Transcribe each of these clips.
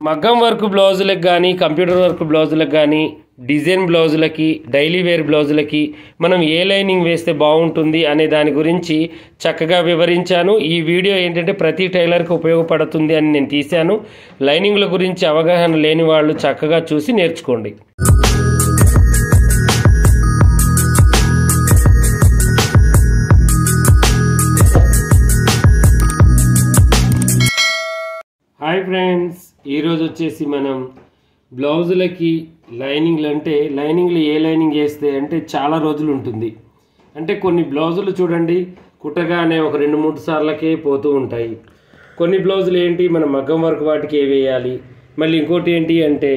మగ్గం వర్క్ బ్లౌజులకు కానీ కంప్యూటర్ వర్క్ బ్లౌజులకు కానీ డిజైన్ బ్లౌజులకి డైలీ వేర్ బ్లౌజులకి మనం ఏ లైనింగ్ వేస్తే బాగుంటుంది అనే దాని గురించి చక్కగా వివరించాను ఈ వీడియో ఏంటంటే ప్రతి టైలర్కి ఉపయోగపడుతుంది అని నేను తీశాను లైనింగ్ల గురించి అవగాహన లేని వాళ్ళు చక్కగా చూసి నేర్చుకోండి హాయ్ ఫ్రెండ్స్ ఈరోజు వచ్చేసి మనం బ్లౌజులకి లైనింగ్లు అంటే లైనింగ్లు ఏ లైనింగ్ వేస్తే అంటే చాలా రోజులు ఉంటుంది అంటే కొన్ని బ్లౌజులు చూడండి కుట్టగానే ఒక రెండు మూడు సార్లకే పోతూ ఉంటాయి కొన్ని బ్లౌజులు ఏంటి మన మగ్గం వర్క్ వాటికి ఏ వేయాలి మళ్ళీ ఇంకోటి ఏంటి అంటే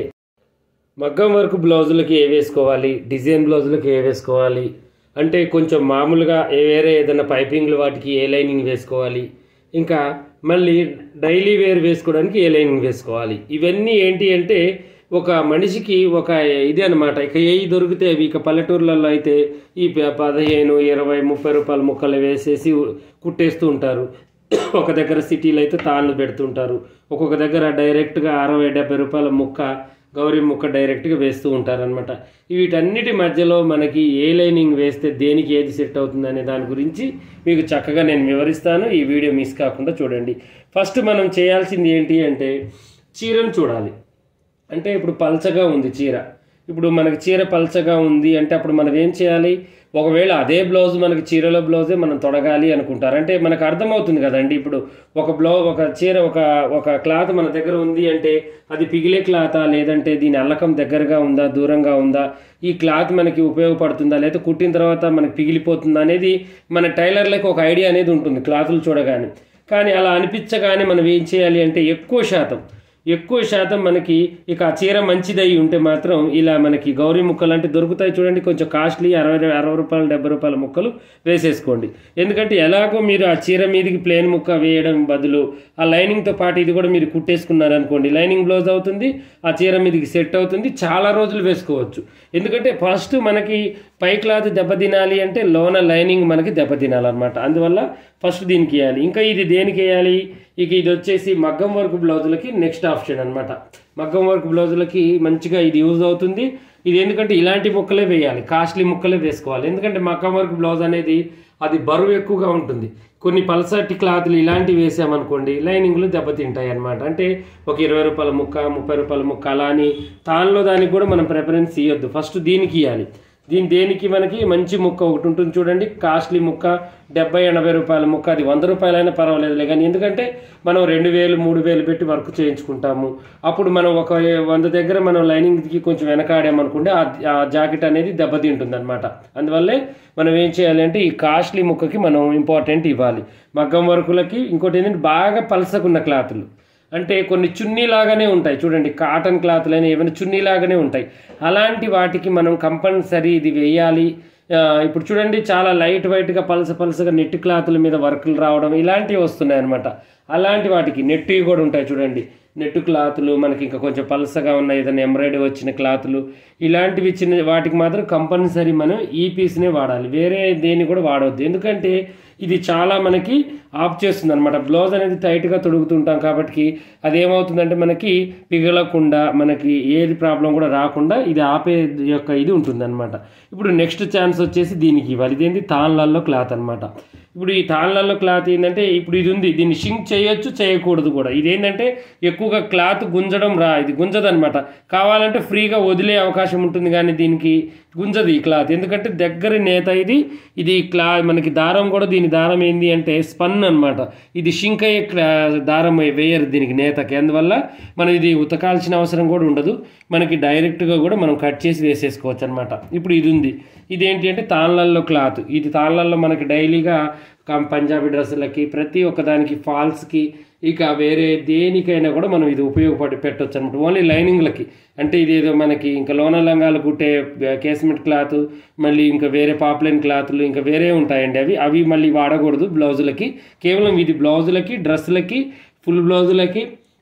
మగ్గం వర్క్ బ్లౌజులకి ఏ వేసుకోవాలి డిజైన్ బ్లౌజులకి ఏ వేసుకోవాలి అంటే కొంచెం మామూలుగా ఏ వేరే ఏదైనా పైపింగ్లు వాటికి ఏ లైనింగ్ వేసుకోవాలి ఇంకా మళ్ళీ డైలీ వేర్ వేసుకోవడానికి ఏ లైనింగ్ వేసుకోవాలి ఇవన్నీ ఏంటి అంటే ఒక మనిషికి ఒక ఇది అనమాట ఇక ఏ దొరికితే అవి ఇక పల్లెటూర్లలో అయితే ఈ ప- పదిహేను ఇరవై ముప్పై రూపాయల ముక్కలు వేసేసి కుట్టేస్తూ ఉంటారు ఒక దగ్గర సిటీలో అయితే తాళ్ళు పెడుతుంటారు ఒక్కొక్క దగ్గర డైరెక్ట్గా అరవై డెబ్బై రూపాయల ముక్క గౌరీ ముక్క డైరెక్ట్గా వేస్తూ ఉంటారనమాట వీటన్నిటి మధ్యలో మనకి ఏ లైనింగ్ వేస్తే దేనికి ఏది సెట్ అవుతుంది అనే దాని గురించి మీకు చక్కగా నేను వివరిస్తాను ఈ వీడియో మిస్ కాకుండా చూడండి ఫస్ట్ మనం చేయాల్సింది ఏంటి అంటే చీరను చూడాలి అంటే ఇప్పుడు పల్చగా ఉంది చీర ఇప్పుడు మనకి చీర పల్చగా ఉంది అంటే అప్పుడు మనం ఏం చేయాలి ఒకవేళ అదే బ్లౌజ్ మనకి చీరలో బ్లౌజే మనం తొడగాలి అనుకుంటారు అంటే మనకు అర్థమవుతుంది కదండి ఇప్పుడు ఒక బ్లౌ ఒక చీర ఒక ఒక క్లాత్ మన దగ్గర ఉంది అంటే అది పిగిలే క్లాతా లేదంటే దీని అల్లకం దగ్గరగా ఉందా దూరంగా ఉందా ఈ క్లాత్ మనకి ఉపయోగపడుతుందా లేదా కుట్టిన తర్వాత మనకి పిగిలిపోతుందా అనేది మన టైలర్లకు ఒక ఐడియా అనేది ఉంటుంది క్లాతులు చూడగానే కానీ అలా అనిపించగానే మనం ఏం చేయాలి అంటే ఎక్కువ శాతం ఎక్కువ శాతం మనకి ఇక ఆ చీర మంచిదై ఉంటే మాత్రం ఇలా మనకి గౌరీ ముక్కలు అంటే దొరుకుతాయి చూడండి కొంచెం కాస్ట్లీ అరవై అరవై రూపాయలు డెబ్బై రూపాయల ముక్కలు వేసేసుకోండి ఎందుకంటే ఎలాగో మీరు ఆ చీర మీదకి ప్లేన్ ముక్క వేయడం బదులు ఆ లైనింగ్తో పాటు ఇది కూడా మీరు కుట్టేసుకున్నారు అనుకోండి లైనింగ్ బ్లౌజ్ అవుతుంది ఆ చీర మీదకి సెట్ అవుతుంది చాలా రోజులు వేసుకోవచ్చు ఎందుకంటే ఫస్ట్ మనకి పై క్లాత్ దెబ్బతినాలి అంటే లోన లైనింగ్ మనకి దెబ్బతినాలన్నమాట అందువల్ల ఫస్ట్ దీనికి వేయాలి ఇంకా ఇది దేనికి వేయాలి ఇక ఇది వచ్చేసి మగ్గం వర్క్ బ్లౌజులకి నెక్స్ట్ ఆప్షన్ అన్నమాట మగ్గం వర్క్ బ్లౌజులకి మంచిగా ఇది యూజ్ అవుతుంది ఇది ఎందుకంటే ఇలాంటి ముక్కలే వేయాలి కాస్ట్లీ ముక్కలే వేసుకోవాలి ఎందుకంటే మగ్గం వర్క్ బ్లౌజ్ అనేది అది బరువు ఎక్కువగా ఉంటుంది కొన్ని పల్సటి క్లాత్లు ఇలాంటివి వేసామనుకోండి లైనింగ్లు దెబ్బతింటాయి అన్నమాట అంటే ఒక ఇరవై రూపాయల ముక్క ముప్పై రూపాయల ముక్క అలా అని దానిలో దానికి కూడా మనం ప్రిఫరెన్స్ ఇవ్వద్దు ఫస్ట్ దీనికి ఇవ్వాలి దీని దేనికి మనకి మంచి ముక్క ఒకటి ఉంటుంది చూడండి కాస్ట్లీ ముక్క డెబ్బై ఎనభై రూపాయల ముక్క అది వంద రూపాయలైనా పర్వాలేదులే కానీ ఎందుకంటే మనం రెండు వేలు మూడు వేలు పెట్టి వర్క్ చేయించుకుంటాము అప్పుడు మనం ఒక వంద దగ్గర మనం లైనింగ్కి కొంచెం వెనకాడామనుకుంటే ఆ ఆ జాకెట్ అనేది దెబ్బతింటుంది అనమాట అందువల్లే మనం ఏం చేయాలి అంటే ఈ కాస్ట్లీ ముక్కకి మనం ఇంపార్టెంట్ ఇవ్వాలి మగ్గం వర్కులకి ఇంకోటి ఏంటంటే బాగా పలసకున్న క్లాతులు అంటే కొన్ని చున్నీ లాగానే ఉంటాయి చూడండి కాటన్ క్లాత్లైనా ఏమైనా చున్నీ లాగానే ఉంటాయి అలాంటి వాటికి మనం కంపల్సరీ ఇది వేయాలి ఆ, ఇప్పుడు చూడండి చాలా లైట్ వైట్గా పలస పలసగా నెట్ క్లాతుల మీద వర్కులు రావడం ఇలాంటివి వస్తున్నాయి అనమాట అలాంటి వాటికి నెట్టివి కూడా ఉంటాయి చూడండి నెట్టు క్లాతులు మనకి ఇంకా కొంచెం పలసగా ఉన్న ఏదైనా ఎంబ్రాయిడరీ వచ్చిన క్లాతులు ఇలాంటివి చిన్న వాటికి మాత్రం కంపల్సరీ మనం ఈ పీస్నే వాడాలి వేరే దేన్ని కూడా వాడవద్దు ఎందుకంటే ఇది చాలా మనకి ఆఫ్ చేస్తుంది అనమాట బ్లౌజ్ అనేది టైట్గా తొడుగుతుంటాం కాబట్టి అది ఏమవుతుందంటే మనకి పిగలకుండా మనకి ఏది ప్రాబ్లం కూడా రాకుండా ఇది ఆపే యొక్క ఇది ఉంటుందన్నమాట ఇప్పుడు నెక్స్ట్ ఛాన్స్ వచ్చేసి దీనికి ఇవ్వాలి ఇదేంటి తాన్లల్లో క్లాత్ అన్నమాట ఇప్పుడు ఈ తాన్లలో క్లాత్ ఏంటంటే ఇప్పుడు ఇది ఉంది దీన్ని షింక్ చేయొచ్చు చేయకూడదు కూడా ఇదేంటంటే ఎక్కువగా క్లాత్ గుంజడం రా ఇది గుంజదనమాట కావాలంటే ఫ్రీగా వదిలే అవకాశం ఉంటుంది కానీ దీనికి గుంజది ఈ క్లాత్ ఎందుకంటే దగ్గర నేత ఇది ఇది క్లా మనకి దారం కూడా దీని దారం ఏంది అంటే స్పన్ అన్నమాట ఇది షింక్ అయ్యే క్లా- దారం వేయరు దీనికి నేతకి అందువల్ల మనం ఇది ఉతకాల్సిన అవసరం కూడా ఉండదు మనకి డైరెక్ట్గా కూడా మనం కట్ చేసి వేసేసుకోవచ్చు అనమాట ఇప్పుడు ఇది ఉంది ఇదేంటి అంటే తాళ్ళల్లో క్లాత్ ఇది తాళ్ళల్లో మనకి డైలీగా కం- పంజాబీ డ్రెస్సులకి ప్రతి ఒక్కదానికి ఫాల్స్కి ఇక వేరే దేనికైనా కూడా మనం ఇది ఉపయోగపడి పెట్టవచ్చు అనమాట ఓన్లీ లైనింగ్లకి అంటే ఇది ఏదో మనకి ఇంకా లోన లంగాలు కుట్టే కేస్మెంట్ క్లాత్ మళ్ళీ ఇంకా వేరే పాప్లైన్ క్లాత్లు ఇంకా వేరే ఉంటాయండి అవి అవి మళ్ళీ వాడకూడదు బ్లౌజులకి కేవలం ఇది బ్లౌజులకి డ్రెస్సులకి ఫుల్ బ్లౌజులకి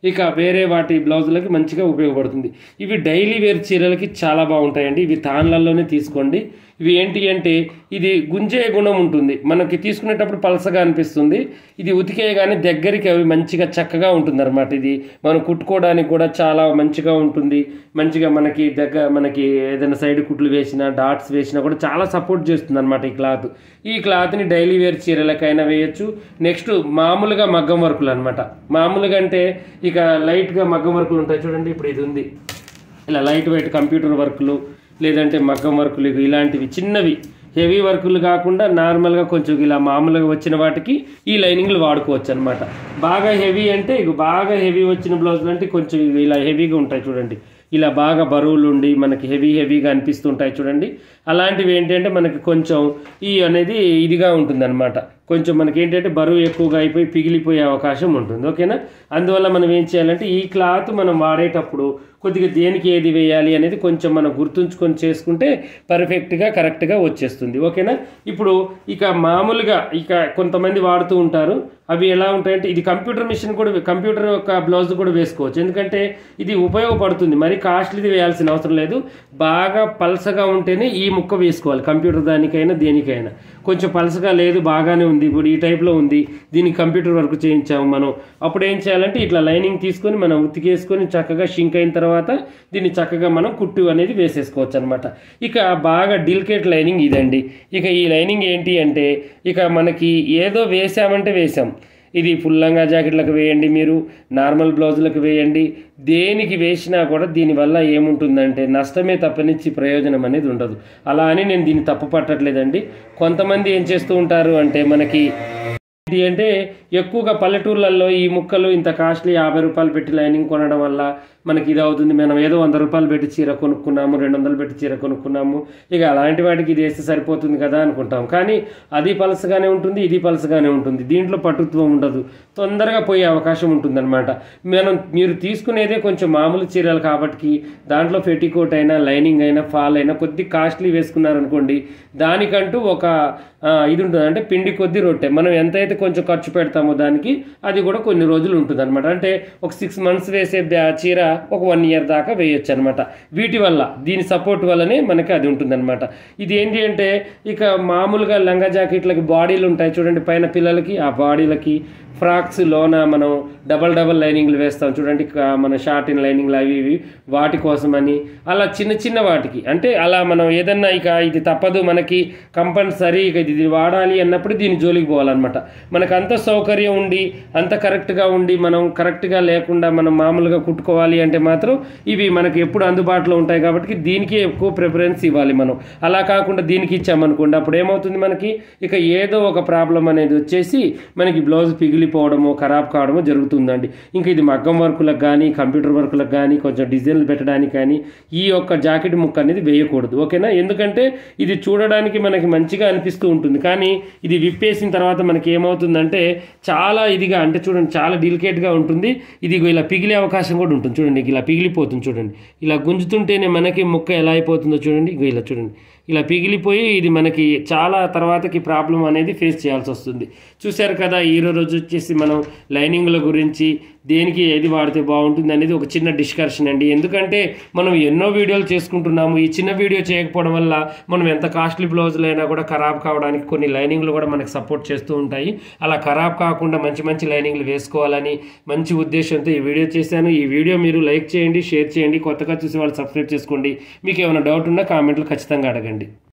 ఇక వేరే వాటి బ్లౌజులకి మంచిగా ఉపయోగపడుతుంది ఇవి డైలీ వేర్ చీరలకి చాలా బాగుంటాయండి ఇవి తాన్లలోనే తీసుకోండి ఇవి ఏంటి అంటే ఇది గుంజే గుణం ఉంటుంది మనకి తీసుకునేటప్పుడు పలసగా అనిపిస్తుంది ఇది ఉతికేయగానే దగ్గరికి అవి మంచిగా చక్కగా ఉంటుంది అనమాట ఇది మనం కుట్టుకోవడానికి కూడా చాలా మంచిగా ఉంటుంది మంచిగా మనకి దగ్గర మనకి ఏదైనా సైడ్ కుట్లు వేసినా డాట్స్ వేసినా కూడా చాలా సపోర్ట్ చేస్తుంది అనమాట ఈ క్లాత్ ఈ క్లాత్ని డైలీ వేర్ చీరలకైనా వేయచ్చు నెక్స్ట్ మామూలుగా మగ్గం వర్కులు అనమాట మామూలుగా అంటే ఇక లైట్గా మగ్గం వర్కులు ఉంటాయి చూడండి ఇప్పుడు ఇది ఉంది ఇలా లైట్ వెయిట్ కంప్యూటర్ వర్కులు లేదంటే మగ్గం వర్కులు ఇవి ఇలాంటివి చిన్నవి హెవీ వర్కులు కాకుండా నార్మల్గా కొంచెం ఇలా మామూలుగా వచ్చిన వాటికి ఈ లైనింగ్లు వాడుకోవచ్చు అనమాట బాగా హెవీ అంటే ఇక బాగా హెవీ వచ్చిన బ్లౌజులు అంటే కొంచెం ఇవి ఇలా హెవీగా ఉంటాయి చూడండి ఇలా బాగా బరువులు ఉండి మనకి హెవీ హెవీగా అనిపిస్తుంటాయి చూడండి అలాంటివి ఏంటంటే మనకి కొంచెం ఈ అనేది ఇదిగా ఉంటుందన్నమాట కొంచెం మనకి ఏంటంటే బరువు ఎక్కువగా అయిపోయి పిగిలిపోయే అవకాశం ఉంటుంది ఓకేనా అందువల్ల మనం ఏం చేయాలంటే ఈ క్లాత్ మనం వాడేటప్పుడు కొద్దిగా దేనికి ఏది వేయాలి అనేది కొంచెం మనం గుర్తుంచుకొని చేసుకుంటే పర్ఫెక్ట్గా కరెక్ట్గా వచ్చేస్తుంది ఓకేనా ఇప్పుడు ఇక మామూలుగా ఇక కొంతమంది వాడుతూ ఉంటారు అవి ఎలా ఉంటాయంటే ఇది కంప్యూటర్ మిషన్ కూడా కంప్యూటర్ యొక్క బ్లౌజ్ కూడా వేసుకోవచ్చు ఎందుకంటే ఇది ఉపయోగపడుతుంది మరి కాస్ట్లీది వేయాల్సిన అవసరం లేదు బాగా పలసగా ఉంటేనే ఈ ముక్క వేసుకోవాలి కంప్యూటర్ దానికైనా దేనికైనా కొంచెం పలసగా లేదు బాగానే ఉంది ఇప్పుడు ఈ టైప్లో ఉంది దీనికి కంప్యూటర్ వర్క్ చేయించాము మనం అప్పుడు ఏం చేయాలంటే ఇట్లా లైనింగ్ తీసుకొని మనం ఉతికేసుకొని చక్కగా షింక్ అయిన తర్వాత దీన్ని చక్కగా మనం కుట్టు అనేది వేసేసుకోవచ్చు అనమాట ఇక బాగా డిలికేట్ లైనింగ్ ఇదండి ఇక ఈ లైనింగ్ ఏంటి అంటే ఇక మనకి ఏదో వేసామంటే వేసాం ఇది ఫుల్లంగా జాకెట్లకు వేయండి మీరు నార్మల్ బ్లౌజులకు వేయండి దేనికి వేసినా కూడా దీనివల్ల ఏముంటుందంటే నష్టమే తప్పనిచ్చి ప్రయోజనం అనేది ఉండదు అలా అని నేను దీన్ని తప్పు పట్టట్లేదండి కొంతమంది ఏం చేస్తూ ఉంటారు అంటే మనకి ఏంటి అంటే ఎక్కువగా పల్లెటూర్లలో ఈ ముక్కలు ఇంత కాస్ట్లీ యాభై రూపాయలు పెట్టి లైనింగ్ కొనడం వల్ల మనకి ఇది అవుతుంది మనం ఏదో వంద రూపాయలు పెట్టి చీర కొనుక్కున్నాము రెండు వందలు పెట్టి చీర కొనుక్కున్నాము ఇక అలాంటి వాటికి ఇది వేస్తే సరిపోతుంది కదా అనుకుంటాం కానీ అది పలసగానే ఉంటుంది ఇది పలసగానే ఉంటుంది దీంట్లో పటుత్వం ఉండదు తొందరగా పోయే అవకాశం ఉంటుందన్నమాట మనం మీరు తీసుకునేదే కొంచెం మామూలు చీరలు కాబట్టి దాంట్లో ఫెటికోట్ అయినా లైనింగ్ అయినా ఫాల్ అయినా కొద్ది కాస్ట్లీ వేసుకున్నారనుకోండి దానికంటూ ఒక ఆ, ఇది ఉంటుంది అంటే పిండి కొద్ది రొట్టె మనం ఎంతైతే కొంచెం ఖర్చు పెడతామో దానికి అది కూడా కొన్ని రోజులు ఉంటుంది అనమాట అంటే ఒక సిక్స్ మంత్స్ వేసే బ్యా చీర ఒక వన్ ఇయర్ దాకా వేయొచ్చు అనమాట వీటి వల్ల దీని సపోర్ట్ వల్లనే మనకి అది ఉంటుందన్నమాట ఇది ఏంటి అంటే ఇక మామూలుగా లంగా జాకెట్లకి బాడీలు ఉంటాయి చూడండి పైన పిల్లలకి ఆ బాడీలకి ఫ్రాక్స్ లోన మనం డబల్ డబల్ లైనింగ్లు వేస్తాం చూడండి క- మన షార్ట్ ఇన్ లైనింగ్లు అవి ఇవి వాటి కోసమని అలా చిన్న చిన్న వాటికి అంటే అలా మనం ఏదన్నా ఇక ఇది తప్పదు మనకి కంపల్సరీ ఇక ఇది వాడాలి అన్నప్పుడు దీని జోలికి పోవాలన్నమాట మనకు అంత సౌకర్యం ఉండి అంత కరెక్ట్గా ఉండి మనం కరెక్ట్గా లేకుండా మనం మామూలుగా కుట్టుకోవాలి అంటే మాత్రం ఇవి మనకి ఎప్పుడు అందుబాటులో ఉంటాయి కాబట్టి దీనికి ఎక్కువ ప్రిఫరెన్స్ ఇవ్వాలి మనం అలా కాకుండా దీనికి ఇచ్చామనుకోండి అప్పుడు ఏమవుతుంది మనకి ఇక ఏదో ఒక ప్రాబ్లం అనేది వచ్చేసి మనకి బ్లౌజ్ పిగిలిపోవడము ఖరాబ్ కావడము జరుగుతుందండి ఇంకా ఇది మగ్గం వర్కులకు కానీ కంప్యూటర్ వర్కులకు కానీ కొంచెం డిజైన్లు పెట్టడానికి కానీ ఈ యొక్క జాకెట్ ముక్క అనేది వేయకూడదు ఓకేనా ఎందుకంటే ఇది చూడడానికి మనకి మంచిగా అనిపిస్తూ ఉంటుంది కానీ ఇది విప్పేసిన తర్వాత మనకి ఏమవుతుందంటే చాలా ఇదిగా అంటే చూడండి చాలా డెలికేట్గా ఉంటుంది ఇది ఇగో ఇలా పిగిలే అవకాశం కూడా ఉంటుంది చూడండి ఇలా పిగిలిపోతుంది చూడండి ఇలా గుంజుతుంటేనే మనకి ముక్క ఎలా అయిపోతుందో చూడండి ఇగో ఇలా చూడండి ఇలా పిగిలిపోయి ఇది మనకి చాలా తర్వాతకి ప్రాబ్లం అనేది ఫేస్ చేయాల్సి వస్తుంది చూశారు కదా ఈ రోజు వచ్చేసి మనం లైనింగ్ల గురించి దేనికి ఏది వాడితే బాగుంటుంది అనేది ఒక చిన్న డిస్కషన్ అండి ఎందుకంటే మనం ఎన్నో వీడియోలు చేసుకుంటున్నాము ఈ చిన్న వీడియో చేయకపోవడం వల్ల మనం ఎంత కాస్ట్లీ బ్లౌజులు అయినా కూడా ఖరాబ్ కావడానికి కొన్ని లైనింగ్లు కూడా మనకు సపోర్ట్ చేస్తూ ఉంటాయి అలా ఖరాబ్ కాకుండా మంచి మంచి లైనింగ్లు వేసుకోవాలని మంచి ఉద్దేశంతో ఈ వీడియో చేశాను ఈ వీడియో మీరు లైక్ చేయండి షేర్ చేయండి కొత్తగా చూసి వాళ్ళు సబ్స్క్రైబ్ చేసుకోండి మీకు ఏమైనా డౌట్ ఉన్నా కామెంట్లు ఖచ్చితంగా అడగండి